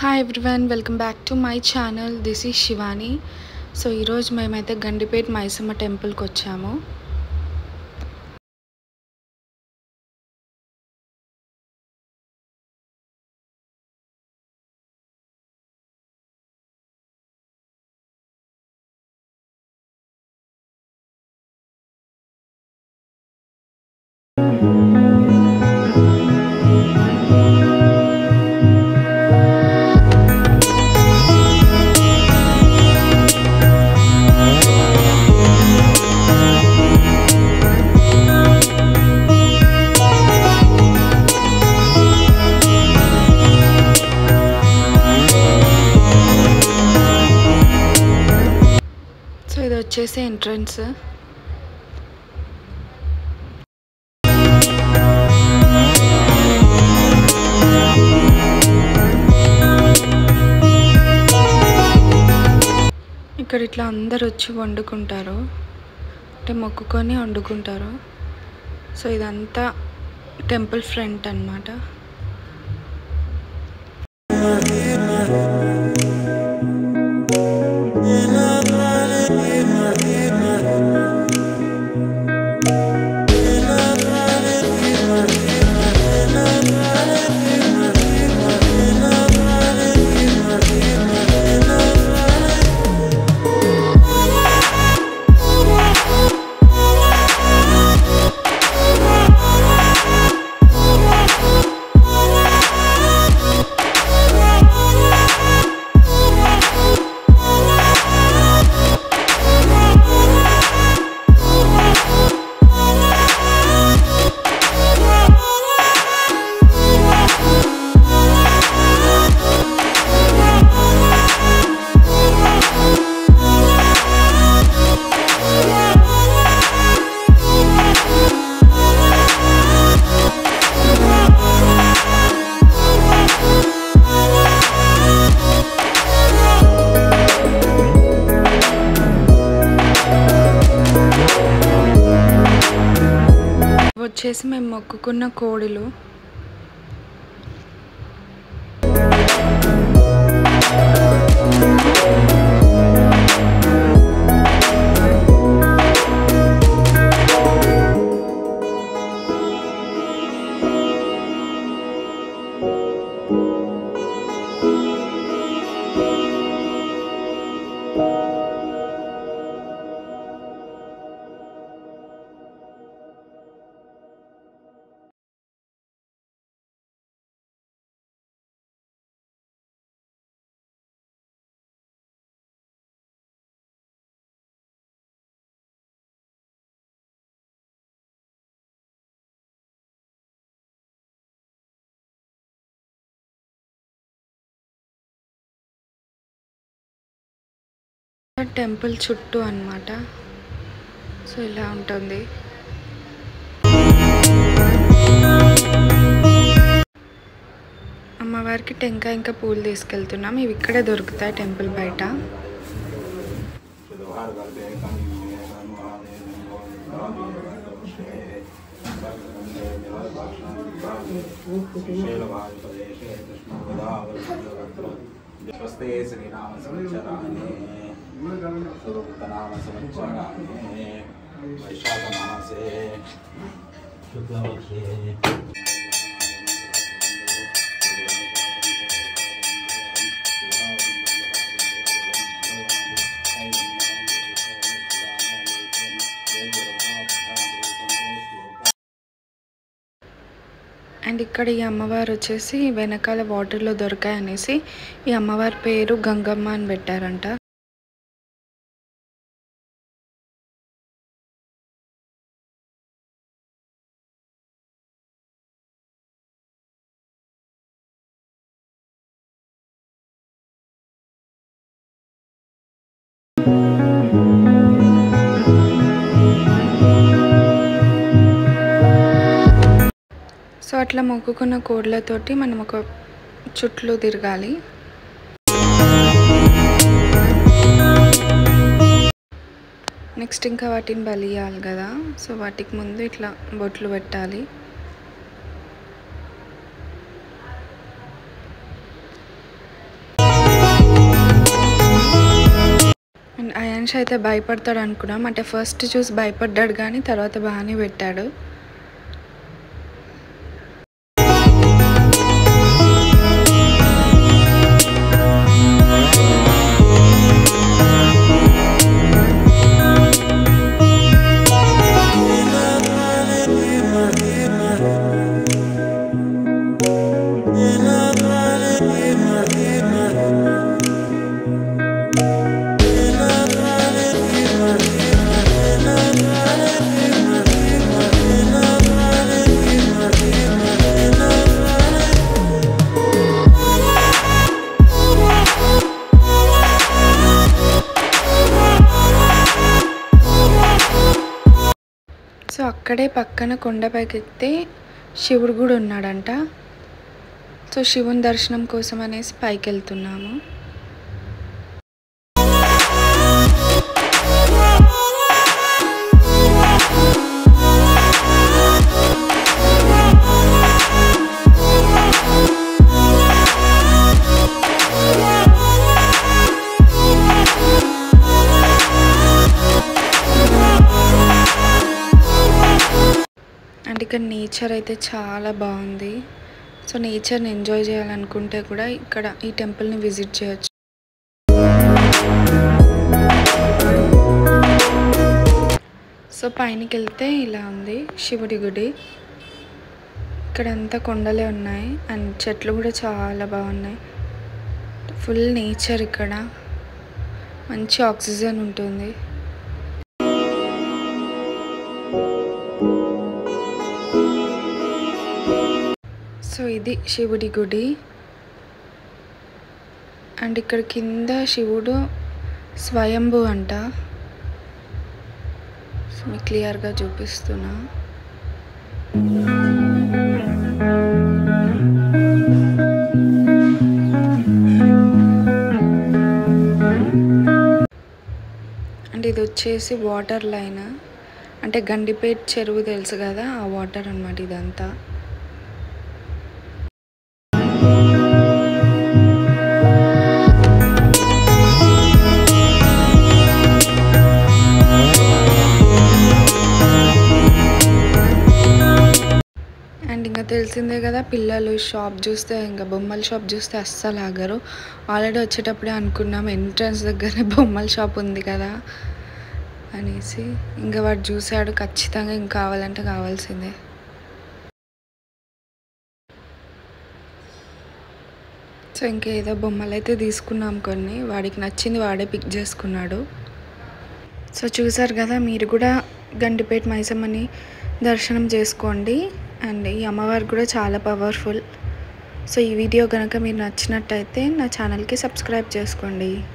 hi everyone welcome back to my channel this is Shivani so ఈరోజు మేమైతే గండిపేట్ మైసమ్మ టెంపుల్కి వచ్చాము సో ఇది వచ్చేసి ఎంట్రన్స్ ఇక్కడ ఇట్లా అందరు వచ్చి వండుకుంటారు అంటే మొక్కుకొని వండుకుంటారు సో ఇదంతా టెంపుల్ ఫ్రంట్ అన్నమాట వచ్చేసి మేము మొక్కుకున్న కోడిలు టెంపుల్ చుట్టూ అన్నమాట సో ఇలా ఉంటుంది అమ్మవారికి టెంకాయ ఇంకా పూలు తీసుకెళ్తున్నాం ఇవి ఇక్కడే దొరుకుతాయి టెంపుల్ బయట స్వస్తే శ్రీరామ సంవత్సరాన్ని సురుక్తనామ సంవత్సరాన్ని వైశాఖ మాసే శుక్లపక్షే అండ్ ఇక్కడ ఈ అమ్మవారు వచ్చేసి వెనకాల వాటర్లో దొరికాయి అనేసి ఈ అమ్మవారి పేరు గంగమ్మ అని పెట్టారంట సో అట్లా మొక్కుకున్న కోడ్లతోటి మనం ఒక చుట్లు తిరగాలి నెక్స్ట్ ఇంకా వాటిని బలియాలి కదా సో వాటికి ముందు ఇట్లా బొట్లు పెట్టాలి అయాన్ష్ అయితే భయపడతాడు అనుకున్నాం అంటే ఫస్ట్ చూసి భయపడ్డాడు కానీ తర్వాత బాగానే పెట్టాడు సో అక్కడే పక్కన కొండపైకి ఎక్కితే శివుడు కూడా ఉన్నాడంట సో శివుని దర్శనం కోసం అనేసి పైకి వెళ్తున్నాము అండ్ ఇక్కడ నేచర్ అయితే చాలా బాగుంది సో నేచర్ని ఎంజాయ్ చేయాలనుకుంటే కూడా ఇక్కడ ఈ టెంపుల్ని విజిట్ చేయొచ్చు సో పైనకి వెళ్తే ఇలా ఉంది శివుడి గుడి ఇక్కడ అంతా కొండలే ఉన్నాయి అండ్ చెట్లు కూడా చాలా బాగున్నాయి ఫుల్ నేచర్ ఇక్కడ మంచి ఆక్సిజన్ ఉంటుంది సో ఇది శివుడి గుడి అండ్ ఇక్కడ కింద శివుడు స్వయంభు అంట సో మీకు క్లియర్గా చూపిస్తున్నా అండ్ ఇది వచ్చేసి వాటర్ లైన్ అంటే గండిపేట్ చెరువు తెలుసు కదా ఆ వాటర్ అన్నమాట ఇదంతా అండ్ ఇంకా తెలిసిందే కదా పిల్లలు షాప్ చూస్తే ఇంకా బొమ్మల షాప్ చూస్తే అస్సలు ఆగరు ఆల్రెడీ వచ్చేటప్పుడే అనుకున్నాం ఎంట్రన్స్ దగ్గర బొమ్మల షాప్ ఉంది కదా అనేసి ఇంకా వాడు చూసాడు ఖచ్చితంగా ఇంకా కావాలంటే కావాల్సిందే సో ఇంకేదో బొమ్మలు అయితే తీసుకున్నాం కొన్ని వాడికి నచ్చింది వాడే పిక్ చేసుకున్నాడు సో చూసారు కదా మీరు కూడా గండిపేట మైసమ్మని దర్శనం చేసుకోండి అండ్ ఈ అమ్మవారు కూడా చాలా పవర్ఫుల్ సో ఈ వీడియో కనుక మీరు నచ్చినట్టయితే నా ఛానల్కి సబ్స్క్రైబ్ చేసుకోండి